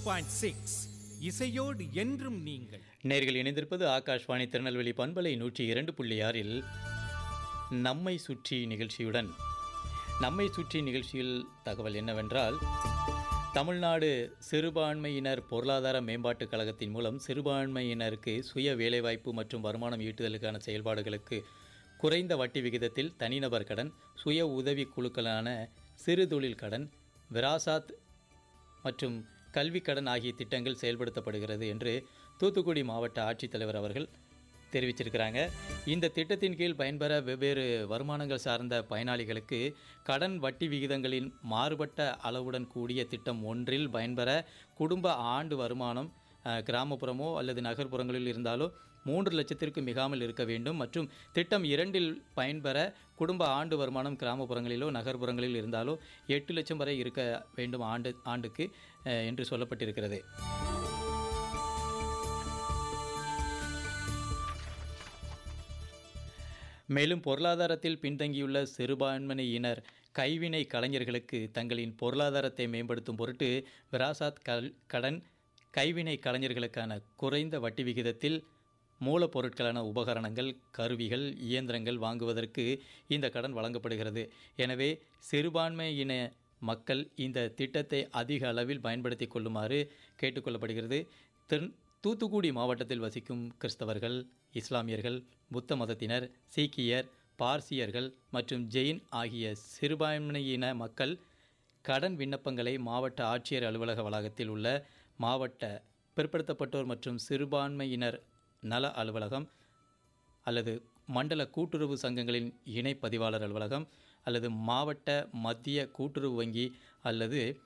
point six இசையோடு என்றும் நீங்கள் நேர்கள் இணைந்திருப்பது ஆகாஷ்வாணி திருநெல்வேலி பண்பலை நூற்றி இரண்டு புள்ளி ஆறில் நம்மை சுற்றி நிகழ்ச்சியுடன் நம்மை சுற்றி நிகழ்ச்சியில் தகவல் என்னவென்றால் தமிழ்நாடு சிறுபான்மையினர் பொருளாதார மேம்பாட்டுக் கழகத்தின் மூலம் சிறுபான்மையினருக்கு சுய வேலைவாய்ப்பு மற்றும் வருமானம் ஈட்டுதலுக்கான செயல்பாடுகளுக்கு குறைந்த வட்டி விகிதத்தில் தனிநபர் கடன் சுய உதவி குழுக்களான சிறு தொழில் கடன் விராசாத் மற்றும் கல்விக் கடன் ஆகிய திட்டங்கள் செயல்படுத்தப்படுகிறது என்று தூத்துக்குடி மாவட்ட ஆட்சித்தலைவர் அவர்கள் தெரிவிச்சிருக்கிறாங்க இந்த திட்டத்தின் கீழ் பயன்பெற வெவ்வேறு வருமானங்கள் சார்ந்த பயனாளிகளுக்கு கடன் வட்டி விகிதங்களின் மாறுபட்ட அளவுடன் கூடிய திட்டம் ஒன்றில் பயன்பெற குடும்ப ஆண்டு வருமானம் அஹ், கிராமப்புறமோ அல்லது நகர்ப்புறங்களில் இருந்தாலோ மூன்று லட்சத்திற்கு மிகாமல் இருக்க வேண்டும் மற்றும் திட்டம் இரண்டில் பயன்பெற குடும்ப ஆண்டு வருமானம் கிராமப்புறங்களிலோ நகர்ப்புறங்களில் இருந்தாலோ எட்டு லட்சம் வரை இருக்க வேண்டும் ஆண்டு ஆண்டுக்கு அஹ், என்று சொல்லப்பட்டிருக்கிறது மேலும் பொருளாதாரத்தில் பின்தங்கியுள்ள சிறுபான்மையினர் கைவினை கலைஞர்களுக்கு தங்களின் பொருளாதாரத்தை மேம்படுத்தும் பொருட்டு விராசாத் கல் கடன் கைவினை கலைஞர்களுக்கான குறைந்த வட்டி விகிதத்தில் மூலப்பொருட்களான உபகரணங்கள் கருவிகள் இயந்திரங்கள் வாங்குவதற்கு இந்த கடன் வழங்கப்படுகிறது எனவே சிறுபான்மையின மக்கள் இந்த திட்டத்தை அதிக அளவில் பயன்படுத்தி கொள்ளுமாறு கேட்டுக்கொள்ளப்படுகிறது திரு தூத்துக்குடி மாவட்டத்தில் வசிக்கும் கிறிஸ்தவர்கள் இஸ்லாமியர்கள் புத்த மதத்தினர் சீக்கியர் பார்சியர்கள் மற்றும் ஜெயின் ஆகிய சிறுபான்மையின மக்கள் கடன் விண்ணப்பங்களை மாவட்ட ஆட்சியர் அலுவலக வளாகத்தில் உள்ள மாவட்ட பிற்படுத்தப்பட்டோர் மற்றும் சிறுபான்மையினர் நல அலுவலகம் அல்லது மண்டல கூட்டுறவு சங்கங்களின் இணை பதிவாளர் அலுவலகம் அல்லது மாவட்ட மத்திய கூட்டுறவு வங்கி அல்லது